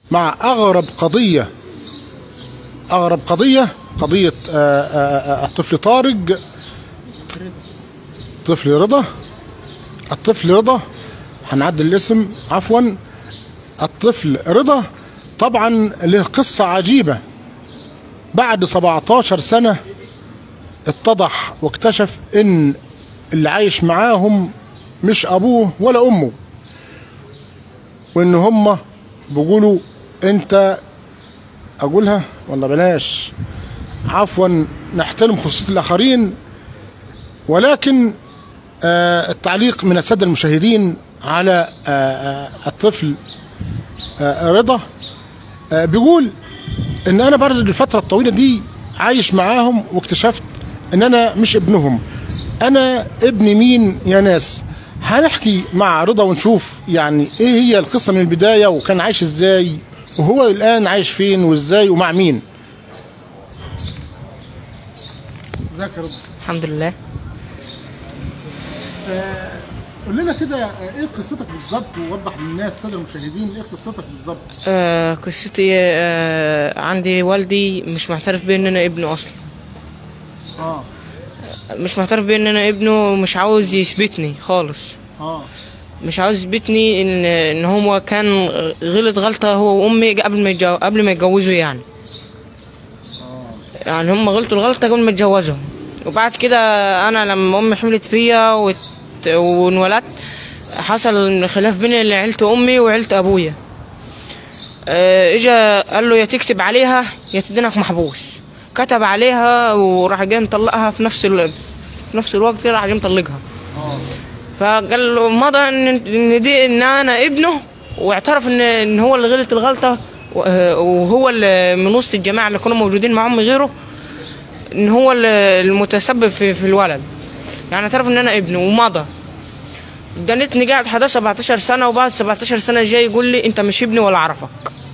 مع اغرب قضيه اغرب قضيه قضيه آه، آه، آه، الطفل طارق طفل رضا الطفل رضا هنعدل الاسم عفوا الطفل رضا طبعا له قصه عجيبه بعد 17 سنه اتضح واكتشف ان اللي عايش معاهم مش ابوه ولا امه وان هم بيقولوا انت اقولها ولا بلاش عفوا نحترم خصوصيه الاخرين ولكن آه التعليق من الساده المشاهدين على آه آه الطفل آه رضا آه بيقول ان انا بعد الفتره الطويله دي عايش معاهم واكتشفت ان انا مش ابنهم انا ابن مين يا ناس هنحكي مع رضا ونشوف يعني ايه هي القصه من البدايه وكان عايش ازاي وهو الان عايش فين وازاي ومع مين ازيك يا رضا الحمد لله قول لنا كده ايه قصتك بالظبط ووضح للناس الساده المشاهدين ايه قصتك بالظبط آه قصتي آه عندي والدي مش معترف بيه ان انا ابنه اصلا اه مش معترف بيه ان انا ابنه مش عاوز يثبتني خالص اه مش عاوز يثبتني ان ان هو كان غلط غلطه هو وامي قبل ما يتجو... قبل ما يتجوزوا يعني يعني هم غلطوا الغلطه قبل ما يتجوزوا وبعد كده انا لما امي حملت فيا وت... وانولدت حصل خلاف بين عيلة امي وعيلة ابويا آه، اجا قال له يا تكتب عليها يا تدينك محبوس كتب عليها وراح جاي مطلقها في نفس ال... في نفس الوقت كده راح جاي مطلقها اه فقال له مضى ان ان دي ان انا ابنه واعترف ان ان هو اللي غلط الغلطه و- وهو اللي من وسط الجماعه اللي كانوا موجودين معهم غيره ان هو اللي المتسبب في, في الولد يعني اعترف ان انا ابنه ومضى دنيتني قاعد حدا 17 سنه وبعد 17 سنه جاي يقول لي انت مش ابني ولا اعرفك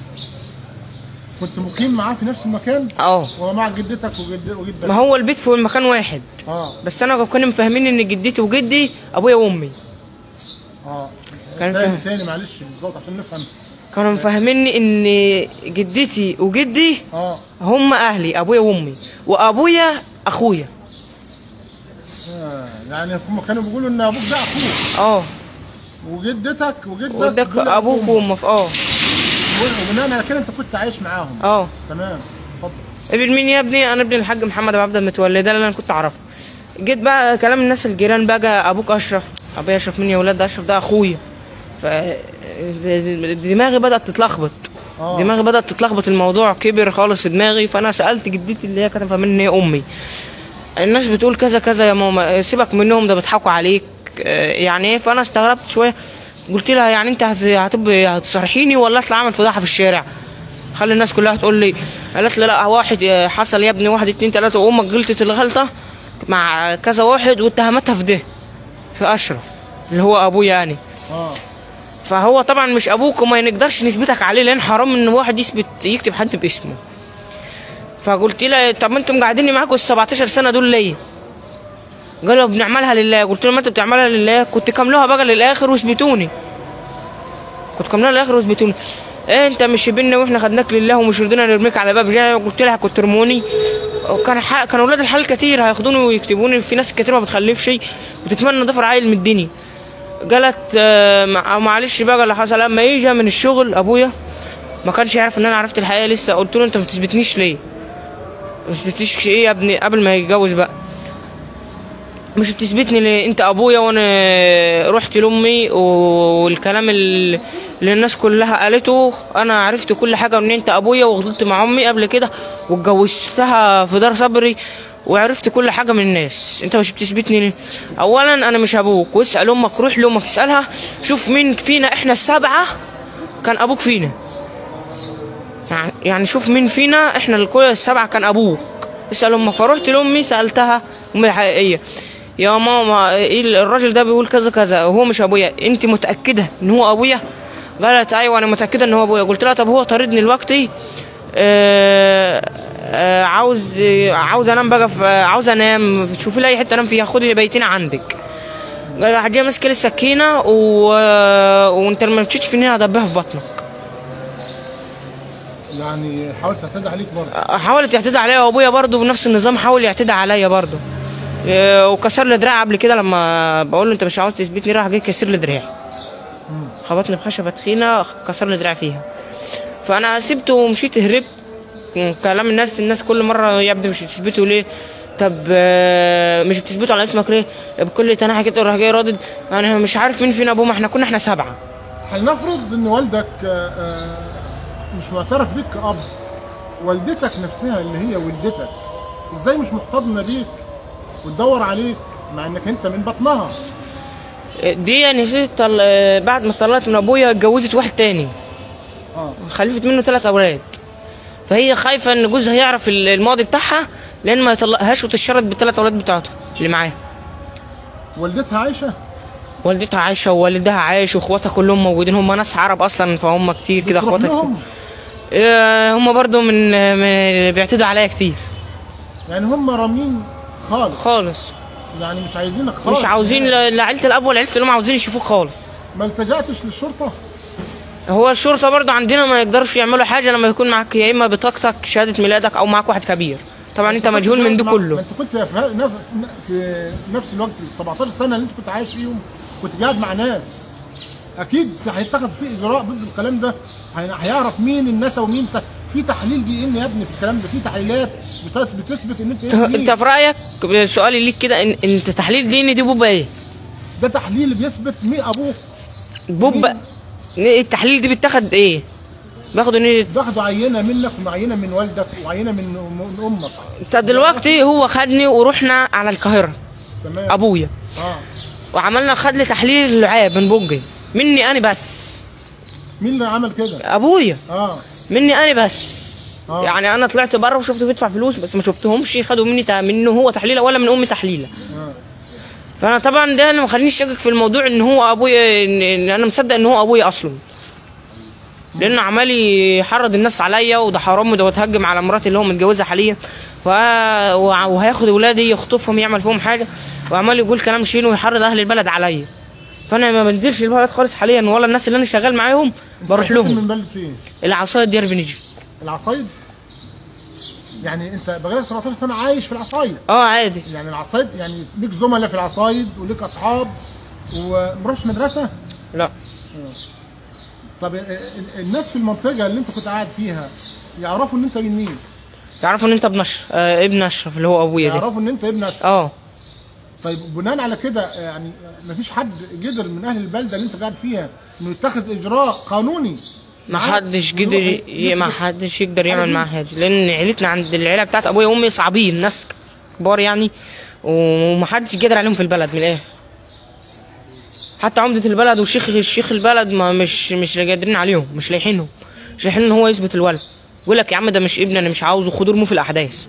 كنت مقيم معاه في نفس المكان اه ومع جدتك وجد وجدك ما هو البيت في مكان واحد اه بس انا كنا مفهمين ان جدتي وجدي ابويا وامي اه كان تاني فاهم. تاني معلش بالظبط عشان نفهم كانوا مفهميني ان جدتي وجدي اه هم اهلي ابويا وامي وابويا اخويا آه، يعني هم كانوا بيقولوا ان ابوك ده اخوك اه وجدتك وجدك ودك دول ابوك أخوهم. وامك اه وبناء على كده انت كنت عايش معاهم اه تمام اتفضل ابن مين يا ابني انا ابن الحاج محمد ابو عبد المتولي ده اللي انا كنت اعرفه جيت بقى كلام الناس الجيران بقى ابوك اشرف ابويا اشرف مني يا ولاد ده اشرف ده اخويا ف دماغي بدات تتلخبط آه. دماغي بدات تتلخبط الموضوع كبر خالص في دماغي فانا سالت جدتي اللي هي كانت فاهماني ان هي امي الناس بتقول كذا كذا يا ماما سيبك منهم ده بيضحكوا عليك آه، يعني ايه فانا استغربت شويه قلت لها يعني انت هت- هتبقي هتصرحيني ولا اطلع اعمل فضاحه في الشارع خلي الناس كلها تقول لي قالت لي لا واحد آه، حصل يا ابني واحد اتنين تلاته وامك غلطت الغلطه مع كذا واحد واتهمتها في ده في اشرف اللي هو ابويا يعني اه فهو طبعا مش ابوك وما نقدرش نثبتك عليه لان حرام ان واحد يثبت يكتب حد باسمه فقلت له طب ما انتم قاعدين معاكم ال 17 سنه دول ليه؟ قالوا بنعملها لله قلت له ما انت بتعملها لله كنت كملوها بقى للاخر واثبتوني كنت كملوها للاخر واثبتوني ايه انت مش ابننا واحنا خدناك لله ومش رضينا نرميك على باب جاي قلت لها كنت ترموني وكان ح... كان اولاد الحلال كتير هياخدوني ويكتبوني في ناس كتير ما بتخلفش وتتمنى ضفر عيل من الدنيا قالت آه، مع- معلش بقى اللي حصل لما يجي من الشغل ابويا ما كانش يعرف ان انا عرفت الحقيقه لسه قلت له انت ما تثبتنيش ليه ما تثبتنيش ايه يا ابني قبل ما يتجوز بقى مش بتثبتني ليه انت ابويا وانا رحت لامي والكلام ال- اللي الناس كلها قالته انا عرفت كل حاجه ان انت ابويا وغلطت مع امي قبل كده واتجوزتها في دار صبري وعرفت كل حاجه من الناس انت مش بتثبتني ليه اولا انا مش ابوك واسال امك روح لامك اسالها شوف مين فينا احنا السبعه كان ابوك فينا يعني يعني شوف مين فينا احنا الكل السبعه كان ابوك اسال امك فروحت لامي سالتها امي الحقيقيه يا ماما ايه الراجل ده بيقول كذا كذا وهو مش ابويا انت متاكده ان هو ابويا قالت ايوه انا متاكده ان هو ابويا قلت لها طب هو طاردني دلوقتي آه آه عاوز عاوز انام بقى في عاوز انام شوفي لي اي حته انام فيها خدي بيتنا عندك قال راح جاي ماسك لي السكينه و... وانت لما مشيتش في هنا هدبها في بطنك يعني حاولت تعتدي عليك برضه حاولت يعتدي عليا وابويا برضه بنفس النظام حاول يعتدي عليا برضه إيه، وكسر لي دراعي قبل كده لما بقول له انت مش عاوز تثبتني راح جاي كسر لي دراعي مم. خبطني بخشبه تخينه كسر لي دراعي فيها فانا سبته ومشيت هربت كلام الناس الناس كل مره يا ابني مش بتثبته ليه طب آه، مش بتثبته على اسمك ليه بكل تناحي كده راح جاي رادد انا مش عارف مين فينا ابوه ما احنا كنا احنا سبعه هلنفرض ان والدك آه، آه، مش معترف بيك كأب والدتك نفسها اللي هي والدتك ازاي مش محتضنه بيك وتدور عليك مع انك انت من بطنها دي نسيت طل... آه، بعد ما طلعت من ابويا اتجوزت واحد تاني اه خلفت منه ثلاث اولاد فهي خايفه ان جوزها يعرف ال- الماضي بتاعها لان ما يطلقهاش وتشرد بالثلاث اولاد بتاعته اللي معاها والدتها عايشه والدتها عايشه ووالدها عايش واخواتها كلهم موجودين هم ناس عرب اصلا فهم كتير كده بتروح اخواتها لهم آه، هم برضو من من اللي بيعتدوا عليا كتير يعني هم رامين خالص خالص يعني مش عايزينك خالص مش عاوزين لا لا عيله الاب ولا عيله الام عاوزين يشوفوك خالص ما التجأتش للشرطه هو الشرطه برضو عندنا ما يقدرش يعملوا حاجه لما يكون معاك يا اما بطاقتك شهاده ميلادك او معاك واحد كبير طبعا انت مجهول من ده ما- كله ما انت كنت في ه- نفس في نفس الوقت ال 17 سنه اللي انت كنت عايش فيهم كنت قاعد مع ناس اكيد في هيتخذ فيه اجراء ضد الكلام ده هي- هيعرف مين الناس ومين ت... في تحليل دي ان يا ابني في الكلام ده في تحليلات بتثبت بتثبت ان انت انت ابني. في رايك سؤالي ليك كده ان انت تحليل ديني دي بوبا ايه؟ ده تحليل بيثبت مين ابوك بوبا التحليل دي بيتاخد ايه؟ باخده ان باخدوا عينه منك وعينه من والدك وعينه من من امك انت دلوقتي هو خدني ورحنا على القاهره تمام ابويا اه وعملنا خد لي تحليل اللعاب من بوجي مني انا بس مين اللي عمل كده؟ ابويا اه مني انا بس آه. يعني انا طلعت بره وشفته بيدفع فلوس بس ما شفتهمش خدوا مني تا- منه هو تحليله ولا من امي تحليله اه فانا طبعا ده اللي مخليني شاكك في الموضوع ان هو ابويا ان إن انا مصدق ان هو ابويا اصلا لانه عمال يحرض الناس عليا وده حرام وده وتهجم على مراتي اللي هو متجوزها حاليا ف وع- وهياخد ولادي يخطفهم يعمل فيهم حاجه وعمال يقول كلام شين ويحرض اهل البلد عليا فانا ما بنزلش البلد خالص حاليا ولا الناس اللي انا شغال معاهم بروح أنت لهم من بلد فين؟ العصايه ديار بنجي العصايد يعني انت بقالك 17 سنه عايش في العصايد اه عادي يعني العصايد يعني ليك زملاء في العصايد وليك اصحاب ومروحش مدرسه لا طب ال- ال- الناس في المنطقه اللي انت كنت قاعد فيها يعرفوا ان انت من مين؟ تعرفوا ان انت ابن اشرف آه ابن اشرف اللي هو ابويا ده يعرفوا ان انت ابن أشرف. اه طيب بناء على كده يعني مفيش حد قدر من اهل البلده اللي انت قاعد فيها انه يتخذ اجراء قانوني ما معاك؟ حدش يروح قدر ي- يثبت- ما حدش يقدر يعمل حاجة معاه حاجه لان عيلتنا عند العيله بتاعت ابويا وامي صعبين ناس كبار يعني ومحدش قادر عليهم في البلد من الاخر حتى عمدة البلد وشيخ الشيخ البلد ما مش مش قادرين عليهم مش لايحينهم مش لايحين ان هو يثبت الولد يقول لك يا عم ده مش ابني انا مش عاوزه خدوه ارموه في الاحداث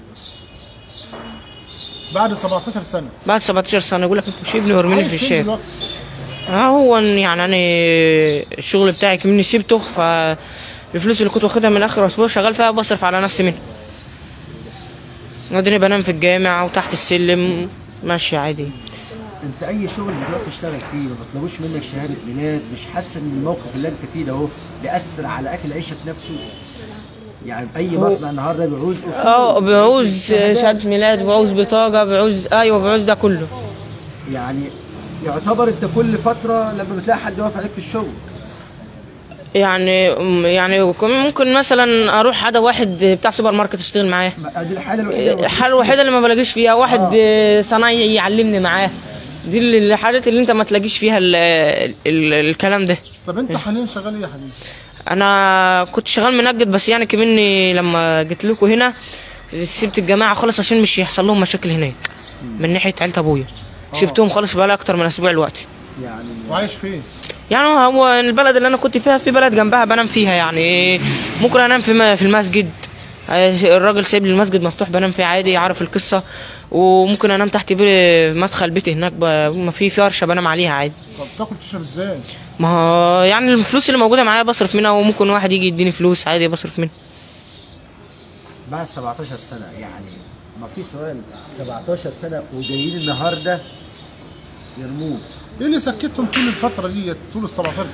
بعد 17 سنه بعد 17 سنه يقول لك انت مش ابني وارميني عايش في فين الشارع دلوقتي؟ اه هو إن يعني انا الشغل بتاعي كمني سيبته فالفلوس اللي كنت واخدها من اخر اسبوع شغال فيها بصرف على نفسي منها اديني بنام في الجامع وتحت السلم ماشي عادي انت اي شغل بتروح تشتغل فيه ما بيطلبوش منك شهاده ميلاد مش حاسس ان الموقف اللي انت فيه ده اهو بيأثر على اكل عيشك نفسه يعني اي هو- مصنع النهارده بيعوز أصول، اه بعوز شهادات. شهادة ميلاد بعوز بطاقة بعوز ايوه بعوز ده كله يعني يعتبر انت كل فتره لما بتلاقي حد واقف عليك في الشغل يعني يعني كم- ممكن مثلا اروح حدا واحد بتاع سوبر ماركت اشتغل معاه ما- دي الحاله الوحيده اللي الحاله الوحيده اللي ما بلاقيش فيها واحد صنايعي يعلمني معاه دي اللي- الحاجات اللي انت ما تلاقيش فيها ال ال الكلام ده طب انت حاليا شغال ايه يا حبيبي؟ انا كنت شغال منجد بس يعني كمني لما جيت لكم هنا سبت الجماعه خالص عشان مش يحصل لهم مشاكل هناك من ناحيه عيله ابويا سبتهم خالص بقالي اكتر من اسبوع دلوقتي يعني وعايش فين؟ يعني هو البلد اللي انا كنت فيها في بلد جنبها بنام فيها يعني ممكن انام في م- في المسجد الراجل سايب لي المسجد مفتوح بنام فيه عادي عارف القصه وممكن انام تحت بي- مدخل بيتي هناك ب- ما في فرشه بنام عليها عادي طب تاكل تشرب ازاي؟ ما هو يعني الفلوس اللي موجوده معايا بصرف منها وممكن واحد يجي يديني فلوس عادي بصرف منها بعد 17 سنه يعني ما في سؤال 17 سنه وجايين النهارده يرموك ايه اللي سكتهم طول الفتره دي طول ال 17 سنه؟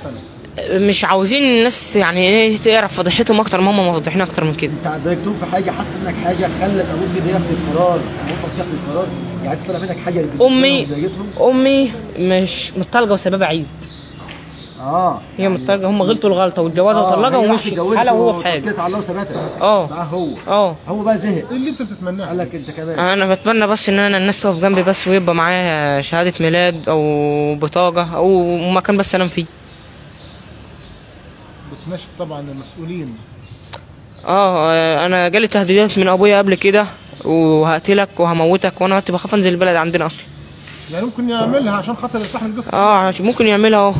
مش عاوزين الناس يعني ايه تعرف فضيحتهم اكتر ما هم مفضحين اكتر من كده انت ضايقتهم في حاجه حاسس انك حاجه خلت ابوك كده ياخد القرار او امك تاخد القرار يعني انت طلع منك حاجه بالنسبة امي لهم ضايقتهم امي مش متطلقه وسببها عيد اه هي متطلقه هم غلطوا الغلطه واتجوزها آه، وطلقها هي راحت ومشي اتجوزت حاله وهو في حاله واتكلت على الله وثبتها اه معاه هو اه هو بقى زهق ايه اللي انت بتتمناه قال لك انت كمان انا بتمنى بس ان انا الناس تقف جنبي بس ويبقى معايا شهاده ميلاد او بطاقه او مكان بس انام فيه بتناشد طبعا المسؤولين اه انا جالي تهديدات من ابويا قبل كده وهقتلك وهموتك وانا كنت بخاف انزل البلد عندنا اصلا يعني ممكن يعملها عشان خاطر يرتاح من القصه اه عشان ممكن يعملها اهو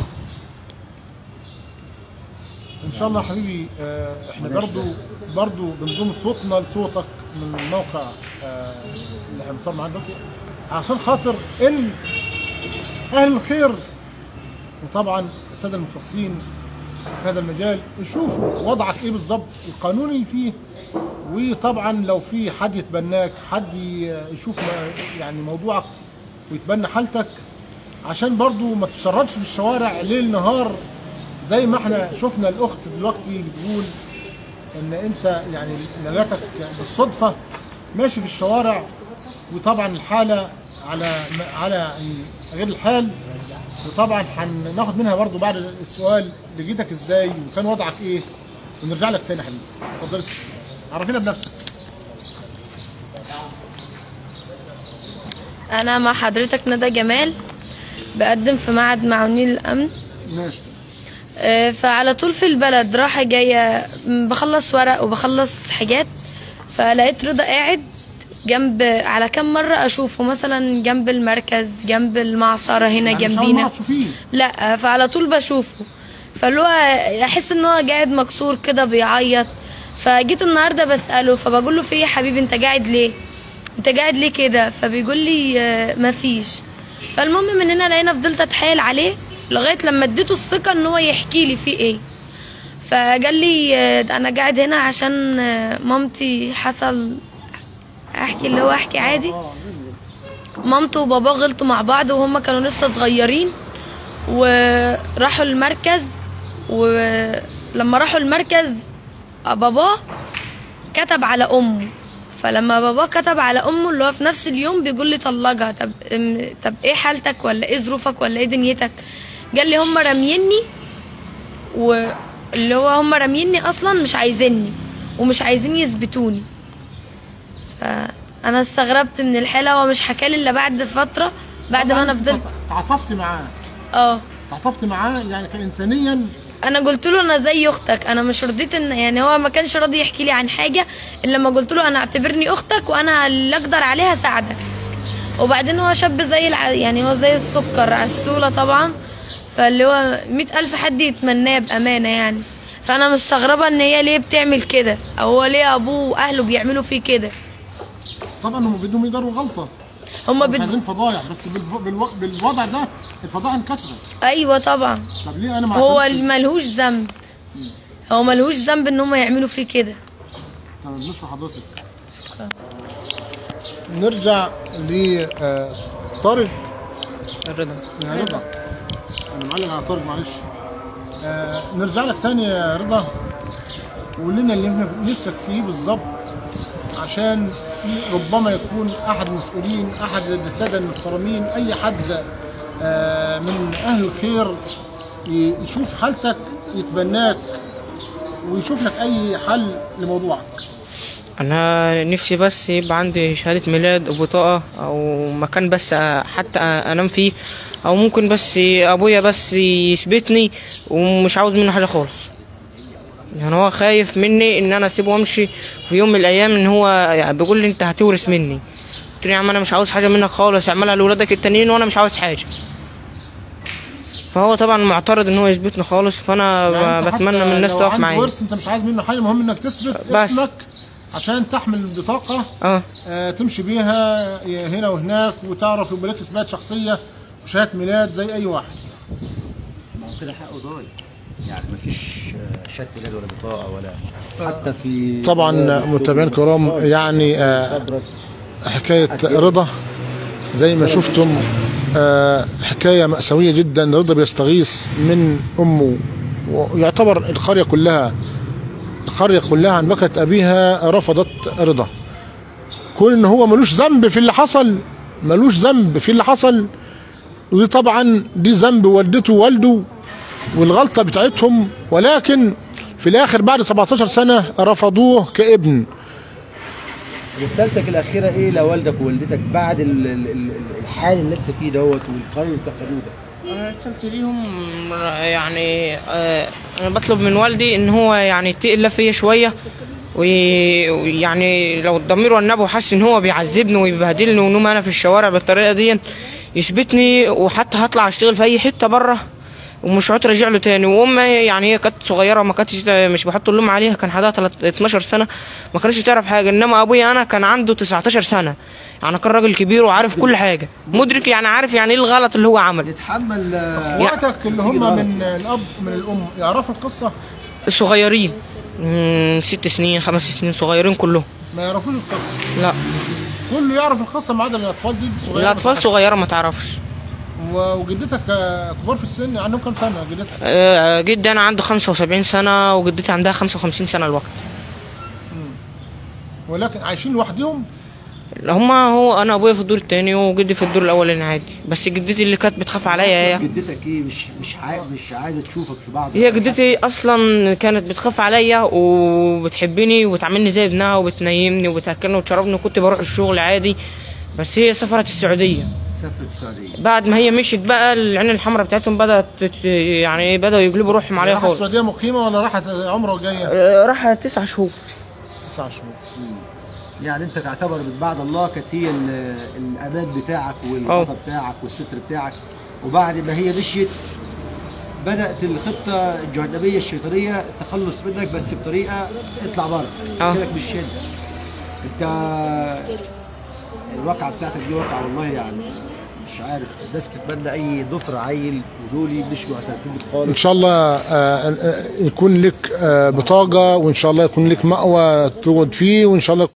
ان شاء الله يا حبيبي آه، احنا برضو برضو بنضم صوتنا لصوتك من الموقع آه، اللي احنا بنصور معاه دلوقتي عشان خاطر ان اهل الخير وطبعا الساده المختصين في هذا المجال يشوفوا وضعك ايه بالظبط القانوني فيه وطبعا لو في حد يتبناك حد ي- يشوف ما- يعني موضوعك ويتبنى حالتك عشان برضو ما تتشردش في الشوارع ليل نهار زي ما احنا شفنا الاخت دلوقتي بتقول ان انت يعني لقيتك بالصدفه ماشي في الشوارع وطبعا الحاله على على غير الحال وطبعا هناخد منها برضو بعد السؤال لقيتك ازاي وكان وضعك ايه ونرجع لك تاني يا حبيبي اتفضلي عرفينا بنفسك انا مع حضرتك ندى جمال بقدم في معهد معاونين الامن ماشي آه، فعلى طول في البلد رايحه جايه م، بخلص ورق وبخلص حاجات فلقيت رضا قاعد جنب على كم مره اشوفه مثلا جنب المركز جنب المعصره هنا يعني إن شاء الله جنبينا تشوفيه لا فعلى طول بشوفه فاللي هو احس ان هو قاعد مكسور كده بيعيط فجيت النهارده بساله فبقول له في إيه يا حبيبي انت قاعد ليه انت قاعد ليه كده فبيقول لي آه، مفيش فالمهم من هنا لقينا فضلت اتحايل عليه لغايه لما اديته الثقه ان هو يحكي لي في ايه فقال لي آه، انا قاعد هنا عشان آه، مامتي حصل احكي اللي هو احكي عادي مامته وباباه غلطوا مع بعض وهم كانوا لسه صغيرين وراحوا المركز ولما راحوا المركز باباه كتب على امه فلما باباه كتب على امه اللي هو في نفس اليوم بيقول لي طلقها طب ام- طب ايه حالتك ولا ايه ظروفك ولا ايه دنيتك قال لي هم راميني واللي هو هم راميني اصلا مش عايزيني ومش عايزين يثبتوني فانا استغربت من الحاله هو مش حكالي الا بعد فتره بعد ما انا فضلت تعاطفت معاه اه تعاطفت معاه يعني كإنسانيا انا قلت له انا زي اختك انا مش رضيت ان يعني هو ما كانش راضي يحكي لي عن حاجه الا لما قلت له انا اعتبرني اختك وانا اللي اقدر عليها اساعدك وبعدين هو شاب زي الع... يعني هو زي السكر عسولة طبعا فاللي هو مئة ألف حد يتمناه بأمانة يعني فأنا مستغربة إن هي ليه بتعمل كده أو هو ليه أبوه وأهله بيعملوا فيه كده طبعا هم بدهم يداروا غلطه هما مش بد... عايزين فضايح بس بالف... بالو... بالوضع ده الفضائح انكشفت أيوة طبعا طب ليه انا ما هو اعترضتش؟ ملهوش ذنب هو ملهوش ذنب إن هما يعملوا فيه كده طب نشكر حضرتك نرجع ل آه، طارق الرضا يا رضا انا معلق على طارق معلش آه نرجع لك تاني يا رضا وقول لنا اللي احنا نفسك فيه بالظبط عشان ربما يكون احد المسؤولين احد الساده المحترمين اي حد آه من اهل الخير ي- يشوف حالتك يتبناك ويشوف لك اي حل لموضوعك انا نفسي بس يبقى عندي شهادة ميلاد او بطاقة او مكان بس حتى انام فيه او ممكن بس ابويا بس يثبتني ومش عاوز منه حاجة خالص يعني هو خايف مني ان انا اسيبه وامشي في يوم من الايام ان هو يعني بيقول لي انت هتورث مني قلت له يا عم انا مش عاوز حاجة منك خالص اعملها لاولادك التانيين وانا مش عاوز حاجة فهو طبعا معترض ان هو يثبتني خالص فانا يعني أنت ب- بتمنى حتى من الناس لو تقف عنده معايا ورث انت مش عايز منه حاجه المهم انك تثبت بس. اسمك عشان تحمل البطاقه اه آه، تمشي بيها هنا وهناك وتعرف يبقى لك اثبات شخصيه وشهاده ميلاد زي اي واحد ما هو كده حقه ضايع يعني مفيش آه، شهاده ميلاد ولا بطاقه ولا حتى في طبعا متابعين الكرام يعني آه، صدرك حكايه رضا زي ما شفتم آه، حكايه مأساويه جدا رضا بيستغيث من امه ويعتبر القريه كلها القريه كلها عن بكت ابيها رفضت رضا كون ان هو ملوش ذنب في اللي حصل ملوش ذنب في اللي حصل ودي طبعا دي ذنب والدته ووالده والغلطه بتاعتهم ولكن في الاخر بعد 17 سنه رفضوه كابن رسالتك الاخيره ايه لوالدك ووالدتك بعد ال- ال- ال- الحال اللي انت فيه دوت والقرار اللي اتخذوه ده انا رسالتي ليهم يعني آه، انا بطلب من والدي ان هو يعني يتقي الله فيا شويه وي- ويعني لو الضمير والنبي وحس ان هو بيعذبني ويبهدلني ونوم انا في الشوارع بالطريقه دي يثبتني وحتى هطلع اشتغل في اي حته بره ومش عود راجع له تاني وامي يعني هي كانت صغيره ما كانتش مش بحط اللوم عليها كان عندها تلات- 12 سنه ما كانتش تعرف حاجه انما ابويا انا كان عنده 19 سنه يعني كان راجل كبير وعارف كل حاجه مدرك يعني عارف يعني ايه الغلط اللي هو عمله يتحمل آه، اخواتك اللي هم غلط. من الاب من الام يعرفوا القصه صغيرين مم، ست سنين خمس سنين صغيرين كلهم ما يعرفوش القصه لا كله يعرف القصه ما عدا الاطفال دي صغيره الاطفال صغيره ما تعرفش و- وجدتك آه، كبار في السن عندهم كام سنه جدتك آه، جدي انا عنده 75 سنه وجدتي عندها 55 سنه الوقت ولكن عايشين لوحدهم هما هو انا ابويا في الدور التاني وجدي في الدور الاولاني عادي بس جدتي اللي كانت بتخاف عليا هي جدتك ايه مش مش عاي... مش عايزه تشوفك في بعض هي جدتي اصلا كانت بتخاف عليا وبتحبني وتعاملني زي ابنها وبتنيمني وبتاكلني وتشربني وكنت بروح الشغل عادي بس هي سافرت السعوديه سافرت السعوديه بعد ما هي مشيت بقى العين الحمراء بتاعتهم بدات تت- يعني بداوا يقلبوا روحهم عليها راحت خالص السعوديه مقيمه ولا راحت عمره وجايه؟ آه، راح تسع شهور تسع شهور يعني انت تعتبر من بعد الله كانت هي ال- الامان بتاعك والغطا بتاعك والستر بتاعك وبعد ما هي مشيت بدات الخطه الجهنميه الشيطانيه التخلص منك بس بطريقه اطلع بره اه. لك مش هنا انت الواقعه بتاعتك دي واقعه والله يعني مش عارف الناس بتتمنى اي ضفر عيل ودولي مش معترفين بك خالص ان شاء الله آه، آه، يكون لك آه، بطاقه وان شاء الله يكون لك مأوى تقعد فيه وان شاء الله